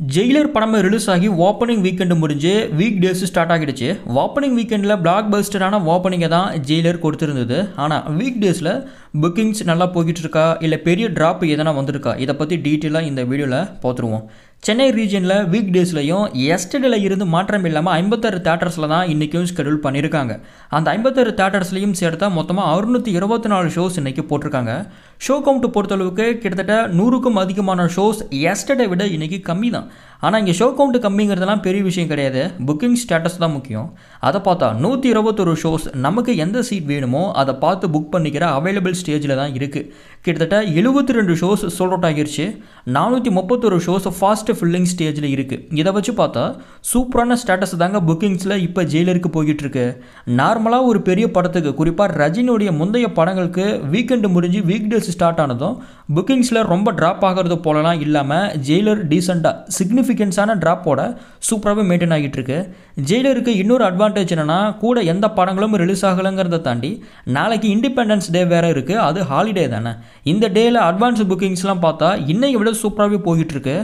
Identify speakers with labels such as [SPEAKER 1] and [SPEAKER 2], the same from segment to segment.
[SPEAKER 1] Jailer படமே release ஆகி opening weekend முடிஞ்சு வீக் டேஸ் ஸ்டார்ட் ஆகிடுச்சு ஓப்பனிங் வீக்கெண்டில் பிளாக் பஸ்டரான ஓப்பனிங்கை தான் ஜெயிலர் கொடுத்துருந்தது ஆனால் வீக் டேஸில் புக்கிங்ஸ் நல்லா போய்கிட்டு இருக்கா இல்லை பெரிய ட்ராப் எதனா வந்திருக்கா இதை பற்றி டீட்டெயிலாக இந்த வீடியோவில் பார்த்துருவோம் சென்னை ரீஜனில் வீக் டேஸ்லையும் எஸ்டர்டேல இருந்து மாற்றம் இல்லாமல் ஐம்பத்தாறு தேட்டர்ஸில் தான் இன்றைக்கும் ஸ்கெடியூல் பண்ணியிருக்காங்க அந்த ஐம்பத்தாறு தேட்டர்ஸ்லையும் சேர்த்தா மொத்தமாக அறுநூற்றி இருபத்தி நாலு ஷோஸ் இன்றைக்கி போட்டிருக்காங்க ஷோ கவுண்ட் பொறுத்தளவுக்கு கிட்டத்தட்ட நூறுக்கும் அதிகமான ஷோஸ் எஸ்டர்டே விட இன்றைக்கி கம்மி தான் ஆனால் இங்கே ஷோ கவுண்ட் கம்மிங்கிறதுலாம் பெரிய விஷயம் கிடையாது புக்கிங் ஸ்டேட்டஸ் தான் முக்கியம் அதை பார்த்தா நூற்றி இருபத்தொரு ஷோஸ் நமக்கு எந்த சீட் வேணுமோ அதை பார்த்து புக் பண்ணிக்கிற அவைலபிள் ஸ்டேஜில் தான் இருக்குது கிட்டத்தட்ட எழுபத்தி ரெண்டு ஷோஸ் சோல்ட் அவுட் ஆகிருச்சு நானூற்றி முப்பத்தொரு ஷோஸ் ஃபாஸ்ட் ஃபில்லிங் ஸ்டேஜில் இருக்குது இதை வச்சு பார்த்தா சூப்பரான ஸ்டேட்டஸ் தாங்க புக்கிங்ஸில் இப்போ ஜெயிலருக்கு போய்கிட்டு இருக்கு நார்மலாக ஒரு பெரிய படத்துக்கு குறிப்பாக ரஜினியுடைய முந்தைய படங்களுக்கு வீக்கெண்டு முடிஞ்சு வீக் டேஸ் ஸ்டார்ட் ஆனதும் புக்கிங்ஸில் ரொம்ப ட்ராப் ஆகிறது போலலாம் இல்லாமல் ஜெயிலர் டீசெண்டாக சிக்னிஃபிகன்ஸான ட்ராப்போட சூப்பராகவே மெயின்டைன் ஆகிட்டு இருக்கு ஜெயிலருக்கு இன்னொரு அட்வான்டேஜ் என்னென்னா கூட எந்த படங்களும் ரிலீஸ் ஆகலைங்கிறத தாண்டி நாளைக்கு இண்டிபெண்டன்ஸ் டே வேறு இருக்குது அது ஹாலிடே தானே இந்த டேயில் அட்வான்ஸ் புக்கிங்ஸ்லாம் பார்த்தா இன்னைக்கு விட சூப்பராகவே போய்கிட்டு இருக்கு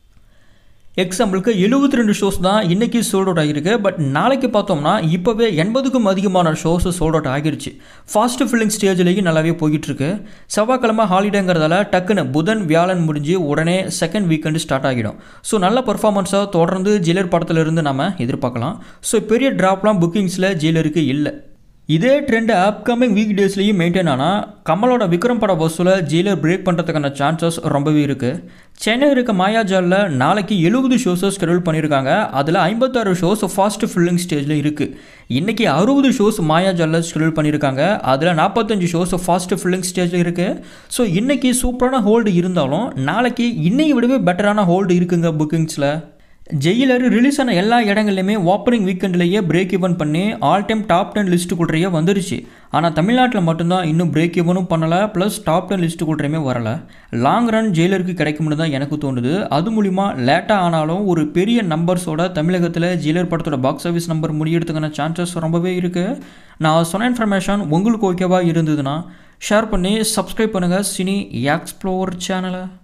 [SPEAKER 1] எக்ஸாம்பிளுக்கு எழுபத்தி ரெண்டு ஷோஸ் தான் இன்றைக்கி சோல்ட் அவுட் ஆகிருக்கு பட் நாளைக்கு பார்த்தோம்னா இப்போவே எண்பதுக்கும் அதிகமான ஷோஸ் சோல்ட் அவுட் ஆகிருச்சு ஃபாஸ்ட் ஃபில்லிங் ஸ்டேஜ்லேயும் நல்லாவே போய்கிட்டு செவ்வாய்க்கிழமை ஹாலிடேங்கிறதால டக்குன்னு புதன் வியாழன் முடிஞ்சு உடனே செகண்ட் வீக்கெண்டு ஸ்டார்ட் ஆகிடும் ஸோ நல்ல பர்ஃபார்மன்ஸாக தொடர்ந்து ஜெயிலர் படத்துலேருந்து நம்ம எதிர்பார்க்கலாம் ஸோ பெரிய ட்ராப்லாம் புக்கிங்ஸில் ஜெயிலருக்கு இல்லை இதே ட்ரெண்ட் அப்கமிங் வீக் டேஸ்லேயும் மெயின்டைன் ஆனால் கமலோட விக்ரம் பட வசூலை ஜெயிலர் பிரேக் பண்ணுறதுக்கான சான்சஸ் ரொம்பவே இருக்குது சென்னை இருக்க மாயாஜாலில் நாளைக்கு எழுபது ஷோஸை ஸ்கெடியூல் பண்ணியிருக்காங்க அதில் ஐம்பத்தாறு ஷோஸ் ஃபாஸ்ட் ஃபில்லிங் ஸ்டேஜில் இருக்குது இன்றைக்கி அறுபது ஷோஸ் மாயாஜாலில் ஸ்கெடியூல் பண்ணியிருக்காங்க அதில் நாற்பத்தஞ்சு ஷோஸ் ஃபாஸ்ட் ஃபில்லிங் ஸ்டேஜில் இருக்குது ஸோ இன்றைக்கி சூப்பரான ஹோல்டு இருந்தாலும் நாளைக்கு இன்னைக்கு விடவே பெட்டரான ஹோல்டு இருக்குங்க புக்கிங்ஸில் ஜெயிலர் ரிலீஸ் ஆன எல்லா இடங்கள்லையுமே ஓப்பனிங் வீக்கெண்ட்லேயே பிரேக் ஈவன் பண்ணி ஆல் டைம் டாப் டென் லிஸ்ட்டுக்குள்ளேயே வந்துருச்சு ஆனால் தமிழ்நாட்டில் மட்டும்தான் இன்னும் பிரேக் ஈவனும் பண்ணலை ப்ளஸ் டாப் டென் லிஸ்ட்டுக்குள்ளேயுமே வரலை லாங் ரன் ஜெயிலருக்கு கிடைக்கும்னு தான் எனக்கு தோணுது அது மூலிமா லேட்டாக ஆனாலும் ஒரு பெரிய நம்பர்ஸோட தமிழகத்தில் ஜெயிலர் படத்தோட பாக்ஸ் ஆஃபீஸ் நம்பர் முடியறதுக்கான சான்சஸ் ரொம்பவே இருக்குது நான் சொன்ன இன்ஃபர்மேஷன் உங்களுக்கு ஓகேவா இருந்ததுன்னா ஷேர் பண்ணி சப்ஸ்கிரைப் பண்ணுங்கள் சினி எக்ஸ்ப்ளோர் சேனலை